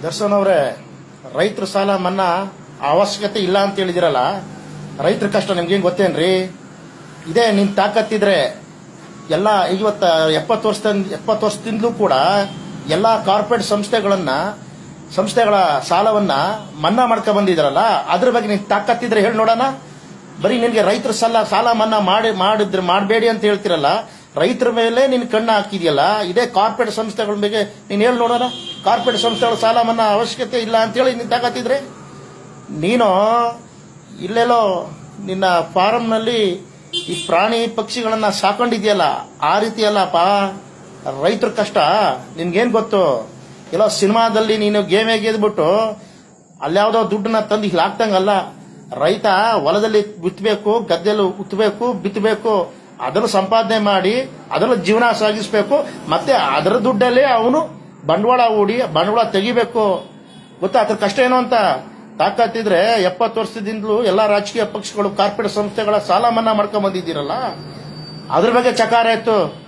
ದರ್ಶನ್ ಅವರೇ ರೈತರ ಸಾಲ ಮನ್ನಾ ಅವಶ್ಯಕತೆ ಇಲ್ಲ ಅಂತ ಹೇಳಿದಿರಲ್ಲ ರೈತರ ಕಷ್ಟ ನಿಮ್ಗೇನ್ ಗೊತ್ತೇನ್ರಿ ಇದೇ ನಿನ್ ತಾಕತ್ತಿದ್ರೆ ಎಲ್ಲ ಇವತ್ತ ಎಪ್ಪತ್ತು ವರ್ಷದಿಂದ ಎಪ್ಪತ್ತು ವರ್ಷದಿಂದಲೂ ಕೂಡ ಎಲ್ಲ ಕಾರ್ಪೊರೇಟ್ ಸಂಸ್ಥೆಗಳನ್ನ ಸಂಸ್ಥೆಗಳ ಸಾಲವನ್ನ ಮನ್ನಾ ಮಾಡ್ಕೊಂಡ್ ಬಂದಿದ್ರಲ್ಲ ಅದ್ರ ಬಗ್ಗೆ ನಿನ್ ತಾಕತ್ತಿದ್ರೆ ಹೇಳಿ ನೋಡೋಣ ಬರೀ ನಿನ್ಗೆ ರೈತರ ಸಾಲ ಸಾಲ ಮನ್ನಾ ಮಾಡಿ ಮಾಡಿದ್ರೆ ಮಾಡಬೇಡಿ ಅಂತ ಹೇಳ್ತಿರಲ್ಲ ರೈತರ ಮೇಲೆ ನಿನ್ ಕಣ್ಣು ಹಾಕಿದ್ಯಲ್ಲ ಇದೇ ಕಾರ್ಪೊರೇಟ್ ಸಂಸ್ಥೆಗಳ ಬಗ್ಗೆ ನೀನ್ ಹೇಳಿ ನೋಡೋಣ ಕಾರ್ಪೊರೇಟ್ ಸಂಸ್ಥೆಗಳ ಸಾಲ ಮನ್ನಾ ಅವಶ್ಯಕತೆ ಇಲ್ಲ ಅಂತೇಳಿ ನೀನ್ ತಾಕತ್ತಿದ್ರೆ ನೀನು ಇಲ್ಲೆಲ್ಲೋ ನಿನ್ನ ಫಾರಂನಲ್ಲಿ ಈ ಪ್ರಾಣಿ ಪಕ್ಷಿಗಳನ್ನ ಸಾಕೊಂಡಿದ್ಯಲ್ಲ ಆ ರೀತಿ ಅಲ್ಲಪ್ಪ ರೈತರ ಕಷ್ಟ ನಿನ್ಗೇನ್ ಗೊತ್ತು ಎಲ್ಲೋ ಸಿನಿಮಾದಲ್ಲಿ ನೀನು ಗೇಮೇ ಗೆದ್ಬಿಟ್ಟು ಅಲ್ಯಾವುದೋ ದುಡ್ಡನ್ನ ತಂದು ಇಲ್ಲಿ ಹಾಕ್ದಂಗಲ್ಲ ರೈತ ಹೊಲದಲ್ಲಿ ಬಿತ್ತಬೇಕು ಗದ್ದೆಲು ಉತ್ತಬೇಕು ಬಿತ್ತಬೇಕು ಅದನ್ನು ಸಂಪಾದನೆ ಮಾಡಿ ಅದನ್ನು ಜೀವನ ಸಾಗಿಸ್ಬೇಕು ಮತ್ತೆ ಅದರ ದುಡ್ಡಲ್ಲೇ ಅವನು ಬಂಡವಾಳ ಹೂಡಿ ಬಂಡವಾಳ ತೆಗಿಬೇಕು ಗೊತ್ತಾ ಅದ್ರ ಕಷ್ಟ ಏನು ಅಂತ ತಾಕತ್ತಿದ್ರೆ ಎಪ್ಪತ್ತು ವರ್ಷದಿಂದಲೂ ಎಲ್ಲಾ ರಾಜಕೀಯ ಪಕ್ಷಗಳು ಕಾರ್ಪೊರೇಟ್ ಸಂಸ್ಥೆಗಳ ಸಾಲ ಮನ್ನಾ ಮಾಡ್ಕೊಂಡ್ ಬಂದಿದ್ದೀರಲ್ಲ ಅದ್ರ ಬಗ್ಗೆ ಚಕಾರ ಇತ್ತು